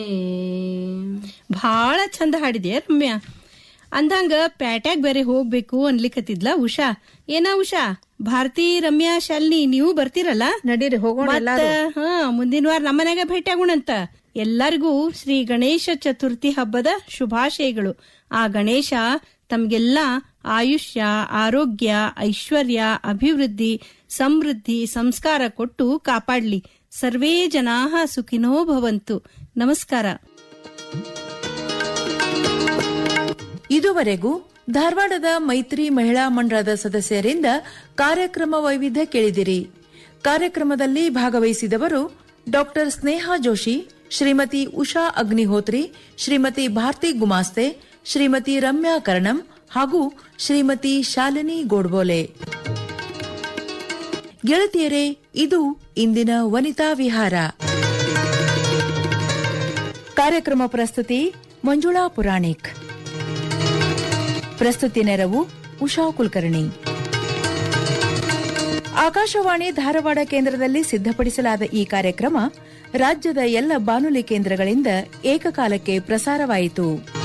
ಭಾಳ ಚಂದ ಹಾಡಿದೆ ರಮ್ಯಾ ಅಂದಂಗ ಪ್ಯಾಟ್ಯಾಗ್ ಬೇರೆ ಹೋಗ್ಬೇಕು ಅನ್ಲಿಕತ್ತಿದ್ಲ ಉಷಾ ಏನ ಉಷಾ ಭಾರತಿ ರಮ್ಯಾ ಶಾಲಿನಿ ನೀವು ಬರ್ತೀರಲ್ಲ ನಡೀರಿ ಹೋಗೋಣ ಮತ್ತ ಹಾ ಮುಂದಿನ ವಾರ ನಮ್ಮನ್ಯಾಗ ಭೇಟಿಯಾಗೋಣಂತ ಎಲ್ಲರಿಗೂ ಶ್ರೀ ಗಣೇಶ ಚತುರ್ಥಿ ಹಬ್ಬದ ಶುಭಾಶಯಗಳು ಆ ಗಣೇಶ ತಮ್ಗೆಲ್ಲ ಆಯುಷ್ಯ ಆರೋಗ್ಯ ಐಶ್ವರ್ಯ ಅಭಿವೃದ್ಧಿ ಸಮೃದ್ಧಿ ಸಂಸ್ಕಾರ ಕೊಟ್ಟು ಕಾಪಾಡ್ಲಿ ಸರ್ವೇ ಜನಾಹ ಸುಖಿನೋ ಭವಂತು ನಮಸ್ಕಾರ ಇದುವರೆಗೂ ಧಾರವಾಡದ ಮೈತ್ರಿ ಮಹಿಳಾ ಮಂಡಳದ ಸದಸ್ಯರಿಂದ ಕಾರ್ಯಕ್ರಮ ವೈವಿಧ್ಯ ಕೇಳಿದಿರಿ ಕಾರ್ಯಕ್ರಮದಲ್ಲಿ ಭಾಗವಹಿಸಿದವರು ಡಾಕ್ಟರ್ ಸ್ನೇಹಾ ಜೋಶಿ ಶ್ರೀಮತಿ ಉಷಾ ಅಗ್ನಿಹೋತ್ರಿ ಶ್ರೀಮತಿ ಭಾರತಿ ಗುಮಾಸ್ತೆ ಶ್ರೀಮತಿ ರಮ್ಯಾ ಕರ್ಣಂ ಹಾಗೂ ಶ್ರೀಮತಿ ಶಾಲಿನಿ ಗೋಡ್ಬೋಲೆ ಗೆಳತಿಯರೇ ಇದು ಇಂದಿನ ವನಿತಾ ವಿಹಾರ ಕಾರ್ಯಕ್ರಮ ಪ್ರಸ್ತುತಿ ಮಂಜುಳಾ ಪುರಾಣಿಕ್ ಪ್ರಸ್ತುತಿ ನೆರವು ಉಷಾ ಕುಲಕರ್ಣಿ ಆಕಾಶವಾಣಿ ಧಾರವಾಡ ಕೇಂದ್ರದಲ್ಲಿ ಸಿದ್ಧಪಡಿಸಲಾದ ಈ ಕಾರ್ಯಕ್ರಮ ರಾಜ್ಯದ ಎಲ್ಲ ಬಾನುಲಿ ಕೇಂದ್ರಗಳಿಂದ ಏಕಕಾಲಕ್ಕೆ ಪ್ರಸಾರವಾಯಿತು